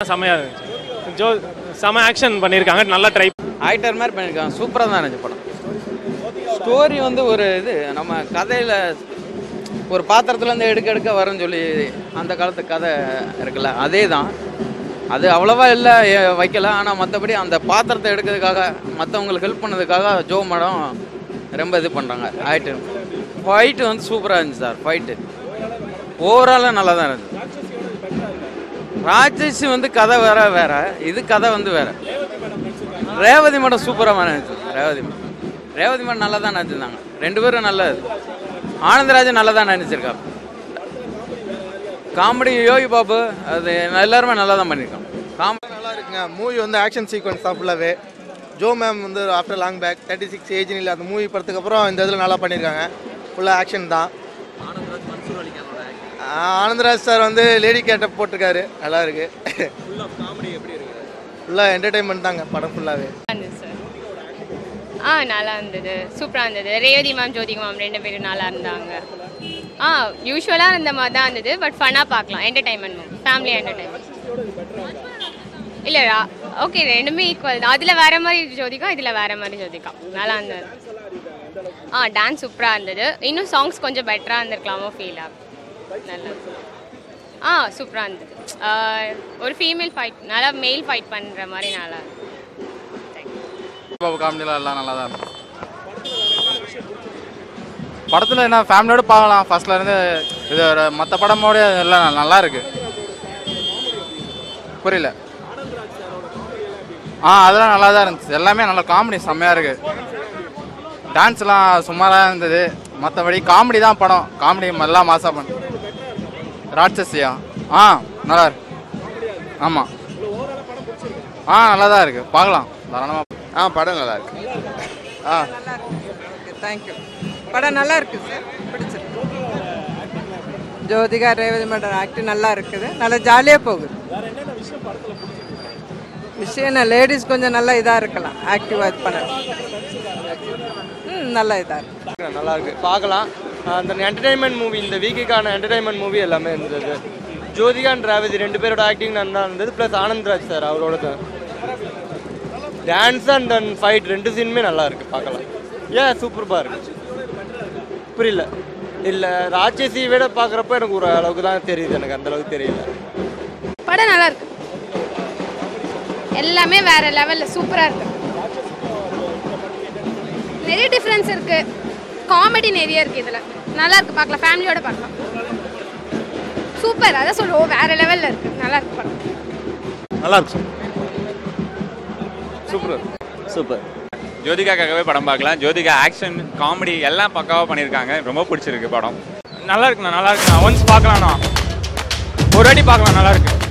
செமையாக இருந்துச்சு ஜோ செம ஆக்ஷன் பண்ணியிருக்காங்க நல்லா ட்ரை ஆக்டர் மாதிரி பண்ணியிருக்காங்க சூப்பராக தான் இருந்துச்சு படம் ஸ்டோரி வந்து ஒரு இது நம்ம கதையில் ஒரு பாத்திரத்துலேருந்து எடுக்க எடுக்க வரும்னு சொல்லி அந்த காலத்து கதை இருக்குல்ல அதே தான் அது அவ்வளோவா இல்லை எ- வைக்கல ஆனால் மற்றபடி அந்த பாத்திரத்தை எடுக்கிறதுக்காக மற்றவங்களுக்கு ஹெல்ப் பண்ணதுக்காக ஜோ மேடம் ரொம்ப இது பண்ணுறாங்க ஆக்டர் ஃபைட்டு வந்து சூப்பராக இருந்துச்சு சார் ஃபைட்டு ஓவராலாக நல்லா தான் இருந்துச்சு ராட்சசி வந்து கதை வேற வேற இது கதை வந்து வேற ரேவதி மேடம் சூப்பராக இருந்துச்சு ரேவதி மேடம் ரேவதி மேடம் நல்லா தான் நடிச்சிருந்தாங்க ரெண்டு பேரும் நல்ல இது ஆனந்தராஜன் நல்லா தான் நடிச்சிருக்காரு காமெடி யோகி பாபு அது எல்லாருமே நல்லா தான் பண்ணியிருக்காங்க காமெடி நல்லா இருக்குங்க மூவி வந்து ஆக்ஷன் சீக்வன்ஸ் தான் ஃபுல்லாகவே ஜோ மேம் வந்து after long back thirty six age இல்லை அந்த மூவி படத்துக்கு அப்புறம் இந்த இதில் நல்லா பண்ணியிருக்காங்க ஃபுல்லாக ஆக்ஷன் தான் ஆ, ஆனந்தராஜ் சார் வந்து லேடி கேட்டப் போட்டிருக்காரு நல்லா இருக்கு ஃபுல்லாக என்டர்டைன்மெண்ட் தாங்க படம் ஃபுல்லாகவே இருந்தது சார் ஆ நல்லா இருந்தது சூப்பராக இருந்தது ரேவதி மேம் ஜோதிகா மேம் ரெண்டு பேரும் நல்லா இருந்தாங்க ஆ யூஸ்வலாக இருந்த மாதிரி தான் இருந்தது பட் ஃபன்னாக பார்க்கலாம் என்டர்டைன்மெண்ட் மூவி ஃபேமிலி என்டர்டைன்மெண்ட் இல்லைடா ஓகே ரெண்டுமே ஈக்குவல் தான் அதில் வேற மாதிரி ஜோதிகா இதில் வேற மாதிரி ஜோதிகா நல்லா இருந்தது ஆ டான்ஸ் சூப்பராக இருந்தது இன்னும் சாங்ஸ் கொஞ்சம் பெட்டராக இருந்திருக்கலாமோ ஃபீல் ஆகும் நல்லா ஆ சூப்பராக இருந்தது ஆ, ஒரு ஃபீமேல் ஃபைட் நல்லா மேல் ஃபைட் பண்ணுற மாதிரி நல்லா பாபு காமெடிலாம் எல்லாம் நல்லா தான் இருக்கும் படத்தில் என்ன ஃபேமிலியோட பார்க்கலாம் ஃபர்ஸ்ட்ல இருந்து இது மற்ற படமோட எல்லாம் நல்லா இருக்கு புரியல ஆ அதெல்லாம் நல்லா தான் இருந்துச்சு எல்லாமே நல்லா காமெடி செம்மையாக இருக்கு டான்ஸ்லாம் சுமாராக இருந்தது மற்றபடி காமெடி தான் படம் காமெடி எல்லாம் மாசா பண்ண ராட்சசியா ஆ நல்லா இருக்கு ஆமாம் ஆ நல்லா தான் இருக்கு பார்க்கலாம் தாராளமாக ஆ படம் நல்லா இருக்கு ஆ தேங்க்யூ படம் நல்லா இருக்கு சார் பிடிச்சிருக்கு ஜோதிகா ரேவதி மேடம் ஆக்டிங் நல்லா இருக்குது நல்லா ஜாலியாக போகுது விஷயம் என்ன லேடிஸ் கொஞ்சம் நல்லா இதாக இருக்கலாம் ஆக்டிவாக இது பண்ண ம் நல்லா இதாக இருக்கு நல்லா இருக்கு பார்க்கலாம் அந்த என்டர்டைன்மெண்ட் மூவி இந்த வீக்குக்கான என்டர்டைன்மெண்ட் மூவி எல்லாமே இருந்தது ஜோதிகா அண்ட் ராவதி ரெண்டு பேரோட ஆக்டிங் நல்லா இருந்தது ப்ளஸ் ஆனந்த்ராஜ் சார் அவரோட டான்ஸ் அண்ட் அண்ட் ஃபைட் ரெண்டு சீனுமே நல்லா இருக்கு பார்க்கலாம் ஏன் சூப்பர்பா இருக்கு புரியல இல்லை ராட்சசி விட பார்க்குறப்ப எனக்கு ஒரு அளவுக்கு தான் தெரியுது எனக்கு அந்த அளவுக்கு தெரியல படம் நல்லா இருக்கு எல்லாமே வேற லெவல்ல சூப்பரா இருக்கு நிறைய டிஃப்ரென்ஸ் இருக்கு காமெடி நிறைய இருக்கு இதுல நல்லா இருக்கு பார்க்கலாம் ஃபேமிலியோட பார்க்கலாம் சூப்பர் அதான் சொல்லுவோம் வேற லெவல்ல இருக்கு நல்லா இருக்கு படம் நல்லா இருக்கு சூப்பர் சூப்பர் ஜோதிகாக்காகவே படம் பார்க்கலாம் ஜோதிகா ஆக்ஷன் காமெடி எல்லாம் பக்காவாக பண்ணியிருக்காங்க ரொம்ப பிடிச்சிருக்கு படம் நல்லா இருக்குண்ணா நல்லா இருக்குண்ணா ஒன்ஸ் பார்க்கலாம்ண்ணா ஒரு அடி பார்க்கலாம் நல்லா இருக்கு